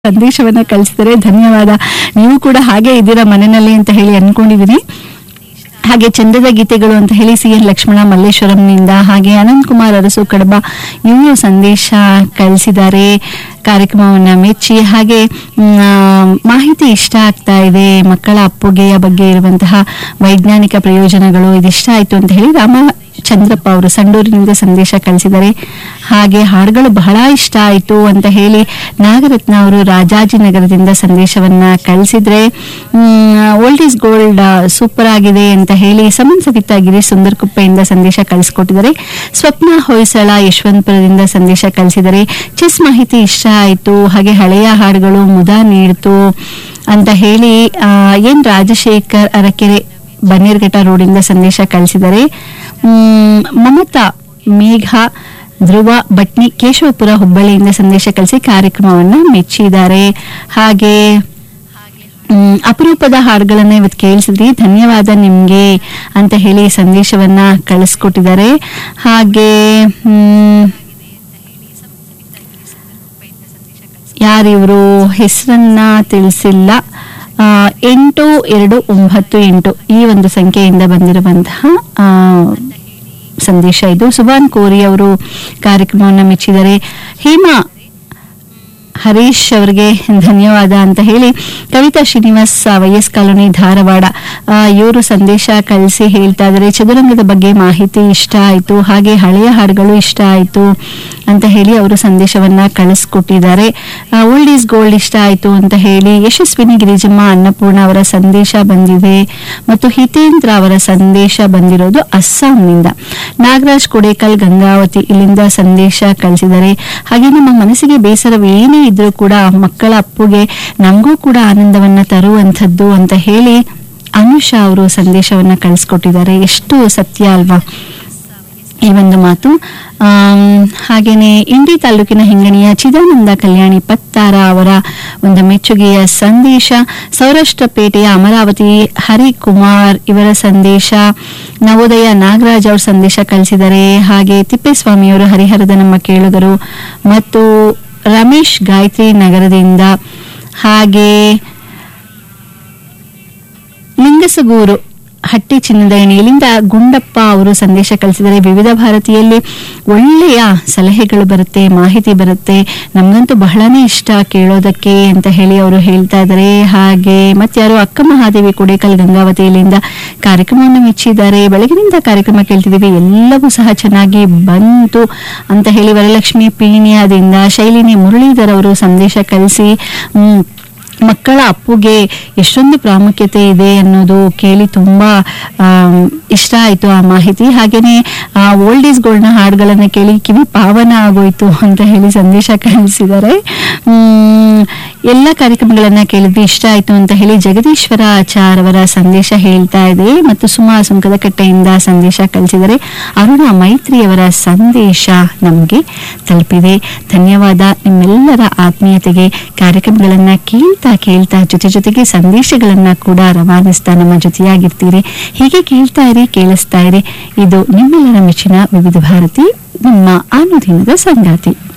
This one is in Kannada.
ಸಂದೇಶವನ್ನ ಕಳಿಸಿದರೆ ಧನ್ಯವಾದ ನೀವು ಕೂಡ ಹಾಗೆ ಇದ್ದೀರಾ ಮನೆಯಲ್ಲಿ ಅಂತ ಹೇಳಿ ಅನ್ಕೊಂಡಿದ್ದೀನಿ ಹಾಗೆ ಚಂದದ ಗೀತೆಗಳು ಅಂತ ಹೇಳಿ ಸಿ ಎನ್ ಲಕ್ಷ್ಮಣ ಮಲ್ಲೇಶ್ವರಂನಿಂದ ಹಾಗೆ ಅನಂತ್ ಕುಮಾರ್ ಅರಸು ಕಡಬ ಇವರು ಸಂದೇಶ ಕಳಿಸಿದ್ದಾರೆ ಕಾರ್ಯಕ್ರಮವನ್ನ ಮೆಚ್ಚಿ ಹಾಗೆ ಮ್, ಆ, ಮಾಹಿತಿ ಇಷ್ಟ ಆಗ್ತಾ ಇದೆ ಮಕ್ಕಳ ಅಪ್ಪುಗೆಯ ಬಗ್ಗೆ ಇರುವಂತಹ ವೈಜ್ಞಾನಿಕ ಪ್ರಯೋಜನಗಳು ಇದಿಷ್ಟ ಆಯ್ತು ಅಂತ ಹೇಳಿ ರಾಮ ಚಂದ್ರಪ್ಪ ಅವರು ಸಂಡೂರಿನಿಂದ ಸಂದೇಶ ಕಳಿಸಿದ್ದಾರೆ ಹಾಗೆ ಹಾಡುಗಳು ಬಹಳ ಇಷ್ಟ ಆಯಿತು ಅಂತ ಹೇಳಿ ನಾಗರತ್ನ ಅವರು ರಾಜಾಜಿನಗರದಿಂದ ಸಂದೇಶವನ್ನ ಕಳಿಸಿದ್ರೆ ಓಲ್ಡ್ ಈಸ್ ಗೋಲ್ಡ್ ಸೂಪರ್ ಆಗಿದೆ ಅಂತ ಹೇಳಿ ಸಮನ್ ಸವಿತಾ ಗಿರೀಶ್ ಸುಂದರಕುಪ್ಪೆಯಿಂದ ಸಂದೇಶ ಕಳಿಸ್ಕೊಟ್ಟಿದ್ದಾರೆ ಸ್ವಪ್ನ ಹೊಯ್ಸಳ ಯಶವಂತಪುರದಿಂದ ಸಂದೇಶ ಕಳಿಸಿದ್ದಾರೆ ಚೆಸ್ ಮಾಹಿತಿ ಇಷ್ಟ ಆಯಿತು ಹಾಗೆ ಹಳೆಯ ಹಾಡುಗಳು ಮುದ ನೀಡ್ತು ಅಂತ ಹೇಳಿ ಆ, ಎನ್ ರಾಜಶೇಖರ್ ಅರಕೆರೆ ಬನ್ನೇರ್ಘಟ್ಟ ರೋಡಿಂದ ಸಂದೇಶ ಕಳಿಸಿದ್ದಾರೆ ಮ್, ಮಮತಾ ಮೇಘ ಧ್ರುವ ಭಟ್ನಿ ಕೇಶವಪುರ ಹುಬ್ಬಳ್ಳಿಯಿಂದ ಸಂದೇಶ ಕಳಿಸಿ ಕಾರ್ಯಕ್ರಮವನ್ನ ಮೆಚ್ಚಿದ್ದಾರೆ ಹಾಗೆ ಮ್, ಅಪರೂಪದ ಹಾಡುಗಳನ್ನ ಇವತ್ತು ಕೇಳಿಸಿದ್ರಿ ಧನ್ಯವಾದ ನಿಮ್ಗೆ ಅಂತ ಹೇಳಿ ಸಂದೇಶವನ್ನ ಕಳಿಸ್ಕೊಟ್ಟಿದ್ದಾರೆ ಹಾಗೆ ಮ್, ಯಾರಿವರು ಹೆಸರನ್ನ ತಿಳಿಸಿಲ್ಲ ಆ, ಎಂಟು ಎರಡು ಒಂಬತ್ತು ಎಂಟು ಈ ಒಂದು ಸಂಖ್ಯೆಯಿಂದ ಬಂದಿರುವಂತಹ ಆ, ಸಂದೇಶ ಇದು ಸುಭಾನ್ ಕೋರಿ ಅವರು ಕಾರ್ಯಕ್ರಮವನ್ನು ಮೆಚ್ಚಿದ್ದಾರೆ ಹೇಮಾ ಹರೀಶ್ ಅವರಿಗೆ ಧನ್ಯವಾದ ಅಂತ ಹೇಳಿ ಕವಿತಾ ಶ್ರೀನಿವಾಸ್ ವೈಎಸ್ ಕಾಲೋನಿ ಧಾರವಾಡ ಆ, ಇವರು ಸಂದೇಶ ಕಳಿಸಿ ಹೇಳ್ತಾ ಇದ್ದಾರೆ ಚದುರಂಗದ ಬಗ್ಗೆ ಮಾಹಿತಿ ಇಷ್ಟ ಆಯಿತು ಹಾಗೆ ಹಳೆಯ ಹಾಡುಗಳು ಇಷ್ಟ ಆಯಿತು ಅಂತ ಹೇಳಿ ಅವರು ಸಂದೇಶವನ್ನ ಕಳಿಸ್ಕೊಟ್ಟಿದ್ದಾರೆ ಓಲ್ಡ್ ಈಸ್ ಗೋಲ್ಡ್ ಇಷ್ಟ ಆಯಿತು ಅಂತ ಹೇಳಿ ಯಶಸ್ವಿನಿ ಗಿರಿಜಮ್ಮ ಅನ್ನಪೂರ್ಣ ಅವರ ಸಂದೇಶ ಬಂದಿದೆ ಮತ್ತು ಹಿತೇಂದ್ರ ಅವರ ಸಂದೇಶ ಬಂದಿರೋದು ಅಸ್ಸಾಂನಿಂದ ನಾಗರಾಜ್ ಕೊಡೇಕಲ್ ಗಂಗಾವತಿ ಇಲ್ಲಿಂದ ಸಂದೇಶ ಕಳಿಸಿದ್ದಾರೆ ಹಾಗೆ ನಮ್ಮ ಮನಸ್ಸಿಗೆ ಬೇಸರವೇನೇ ಇದ್ರೂ ಕೂಡ ಮಕ್ಕಳ ಅಪ್ಪುಗೆ ನಮಗೂ ಕೂಡ ಆನಂದವನ್ನ ತರುವಂಥದ್ದು ಅಂತ ಹೇಳಿ ಅನುಷಾ ಅವರು ಸಂದೇಶವನ್ನ ಕಳಿಸ್ಕೊಟ್ಟಿದ್ದಾರೆ ಎಷ್ಟು ಸತ್ಯ ಅಲ್ವಾ ಈ ಒಂದು ಮಾತು ಆಮ್, ಹಾಗೇನೆ ಇಂಡಿ ತಾಲೂಕಿನ ಹಿಂಗಣಿಯ ಚಿದಾನಂದ ಕಲ್ಯಾಣಿ ಪತ್ತಾರ ಅವರ ಒಂದು ಮೆಚ್ಚುಗೆಯ ಸಂದೇಶ ಸೌರಾಷ್ಟ್ರಪೇಟೆಯ ಅಮರಾವತಿ ಹರಿಕುಮಾರ್ ಇವರ ಸಂದೇಶ ನವೋದಯ ನಾಗರಾಜ್ ಅವ್ರ ಸಂದೇಶ ಕಳಿಸಿದ್ದಾರೆ ಹಾಗೆ ತಿಪ್ಪೇಸ್ವಾಮಿಯವರು ಹರಿಹರದ ನಮ್ಮ ಕೇಳುಗರು ಮತ್ತು ರಮೇಶ್ ಗಾಯತ್ರಿ ನಗರದಿಂದ ಹಾಗೆ ಲಿಂಗಸಗೂರು ಹಟ್ಟಿ ಚಿನ್ನದ ಎಣೆಯಲ್ಲಿಂದ ಗುಂಡಪ್ಪ ಅವರು ಸಂದೇಶ ಕಳಿಸಿದರೆ ವಿವಿಧ ಭಾರತೀಯಲ್ಲಿ ಒಳ್ಳೆಯ ಸಲಹೆಗಳು ಬರುತ್ತೆ ಮಾಹಿತಿ ಬರುತ್ತೆ ನಮ್ಗಂತೂ ಬಹಳನೇ ಇಷ್ಟ ಕೇಳೋದಕ್ಕೆ ಅಂತ ಹೇಳಿ ಅವರು ಹೇಳ್ತಾ ಇದ್ದಾರೆ ಹಾಗೆ ಮತ್ತಾರು ಅಕ್ಕ ಮಹಾದೇವಿ ಕೊಡೇಕಲ್ ಗಂಗಾವತಿ ಇಲ್ಲಿಂದ ಕಾರ್ಯಕ್ರಮವನ್ನು ಮೆಚ್ಚಿದ್ದಾರೆ ಬೆಳಗಿನಿಂದ ಕಾರ್ಯಕ್ರಮ ಕೇಳ್ತಿದ್ದೀವಿ ಎಲ್ಲವೂ ಸಹ ಚೆನ್ನಾಗಿ ಬಂತು ಅಂತ ಹೇಳಿ ವರಲಕ್ಷ್ಮಿ ಪೀಣ್ಯದಿಂದ ಶೈಲಿನಿ ಮುರಳೀಧರ್ ಅವರು ಸಂದೇಶ ಕಳಿಸಿ ಹ್ಮ್, ಮಕ್ಕಳ ಅಪ್ಪುಗೆ ಎಷ್ಟೊಂದು ಪ್ರಾಮುಖ್ಯತೆ ಇದೆ ಅನ್ನೋದು ಕೇಳಿ ತುಂಬಾ ಆಮ್, ಇಷ್ಟ ಆಯ್ತು ಆ ಮಾಹಿತಿ ಹಾಗೇನೆ ಆ ಓಲ್ಡ್ ಈಸ್ ಗೋಲ್ಡ್ನ ಹಾಡುಗಳನ್ನ ಕೇಳಿ ಕಿವಿ ಪಾವನ ಆಗೋಯ್ತು ಅಂತ ಹೇಳಿ ಸಂದೇಶ ಕಳಿಸಿದ್ದಾರೆ ಹ್ಮ್, ಎಲ್ಲ ಕಾರ್ಯಕ್ರಮಗಳನ್ನ ಕೇಳಿದ್ವಿ ಇಷ್ಟ ಆಯ್ತು ಅಂತ ಹೇಳಿ ಜಗದೀಶ್ವರ ಆಚಾರ್ ಅವರ ಸಂದೇಶ ಹೇಳ್ತಾ ಇದೆ ಮತ್ತು ಸುಮಾ ಸುಂಕದಕಟ್ಟೆಯಿಂದ ಸಂದೇಶ ಕಳಿಸಿದರೆ ಅರುಣ ಮೈತ್ರಿಯವರ ಸಂದೇಶ ನಮಗೆ ತಲುಪಿದೆ ಧನ್ಯವಾದ ನಿಮ್ಮೆಲ್ಲರ ಆತ್ಮೀಯತೆಗೆ ಕಾರ್ಯಕ್ರಮಗಳನ್ನ ಕೇಳ್ತಾ ಕೇಳ್ತಾ ಜೊತೆ ಜೊತೆಗೆ ಸಂದೇಶಗಳನ್ನ ಕೂಡ ರವಾನಿಸ್ತಾ ನಮ್ಮ ಜೊತೆಯಾಗಿರ್ತೀರಿ ಹೀಗೆ ಕೇಳ್ತಾ ಇರಿ ಕೇಳಿಸ್ತಾ ಇರಿ ಇದು ನಿಮ್ಮೆಲ್ಲರ ಮೆಚ್ಚಿನ ವಿವಿಧ ಭಾರತಿ ನಿಮ್ಮ ಅನುದಿನದ ಸಂಗಾತಿ